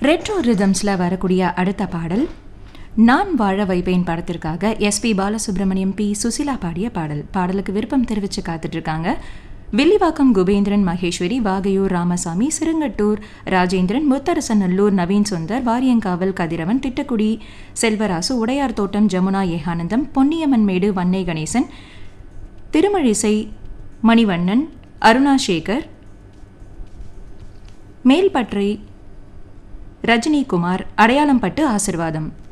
retro ரிதம்ஸில் வரக்கூடிய அடுத்த பாடல் நான் வாழ வைப்பேன் படத்திற்காக எஸ்பி பாலசுப்ரமணியம் பி சுசிலா பாடிய பாடல் பாடலுக்கு விருப்பம் தெரிவித்து காத்துட்டு இருக்காங்க வில்லிவாக்கம் குபேந்திரன் மகேஸ்வரி வாகையூர் ராமசாமி சிறுங்கட்டூர் ராஜேந்திரன் முத்தரசநல்லூர் நவீன் சுந்தர் வாரியங்காவல் கதிரவன் திட்டக்குடி செல்வராசு உடையார் தோட்டம் ஜமுனா ஏகானந்தம் பொன்னியம்மன் மேடு வன்னை கணேசன் திருமழிசை மணிவண்ணன் அருணா சேகர் மேல்பற்றை ரஜினிகுமார் அடையாளம்பட்டு ஆசிர்வாதம்